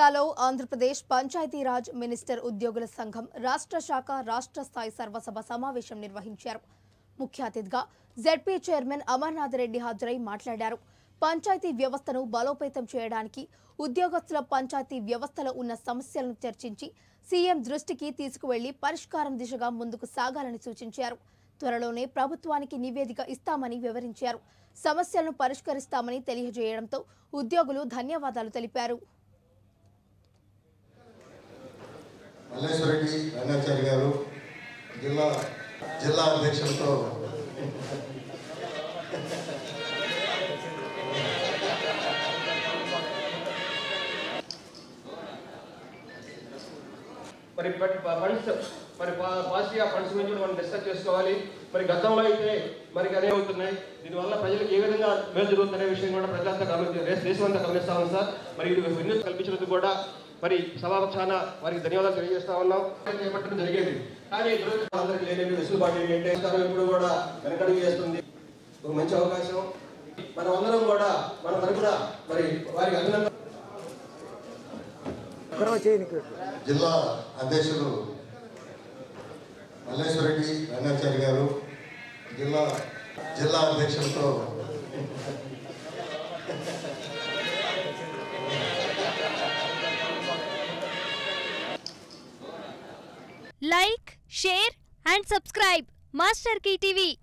జిల్లాలో ఆంధ్రప్రదేశ్ పంచాయతీరాజ్ మినిస్టర్ ఉద్యోగుల సంఘం రాష్ట్ర శాఖ రాష్ట్ర స్థాయి సర్వసభ సమావేశం నిర్వహించారు ముఖ్య అతిథిగా జెడ్పీ చైర్మన్ అమర్నాథ్ రెడ్డి హాజరై మాట్లాడారు పంచాయతీ వ్యవస్థను బలోపేతం చేయడానికి ఉద్యోగస్తుల పంచాయతీ వ్యవస్థలో ఉన్న సమస్యలను చర్చించి సీఎం దృష్టికి తీసుకువెళ్లి పరిష్కారం దిశగా ముందుకు సాగాలని సూచించారు త్వరలోనే ప్రభుత్వానికి నివేదిక ఇస్తామని వివరించారు సమస్యలను పరిష్కరిస్తామని తెలియజేయడంతో ఉద్యోగులు ధన్యవాదాలు తెలిపారు మల్లేశ్వరెడ్డి రంగాచారి గారు జిల్లా జిల్లా అధ్యక్షులతో మరి బట్ ఫండ్స్ మరి పాలసీ ఆ ఫండ్స్ గురించి మనం డిస్కస్ చేసుకోవాలి మరి గతంలో అయితే మరి అనే అవుతున్నాయి దీనివల్ల ప్రజలకు ఏ విధంగా మేలు జరుగుతుందనే విషయం కూడా ప్రజలంతా గమనించి దేశ- దేశమంతా గమనిస్తా ఉన్నాం సార్ మరి ఇది వినూత్న కల్పించినందుకు కూడా మరి సభాపక్షాన వారికి ధన్యవాదాలు తెలియజేస్తా ఉన్నాం చేపట్టడం జరిగేది కానీ దురదృష్టం అందరికీ లేని వెసులుబాటు ఏంటంటే సర్కారు ఇప్పుడు కూడా వెనకడుగు చేస్తుంది ఒక మంచి అవకాశం మనం అందరం కూడా మన తరపున మరి వారికి అభినందన జిల్లా అధ్యక్షులు మల్లేశ్వరెడ్డి రంగాచారి గారు జిల్లా జిల్లా అధ్యక్షులతో like share and subscribe master TV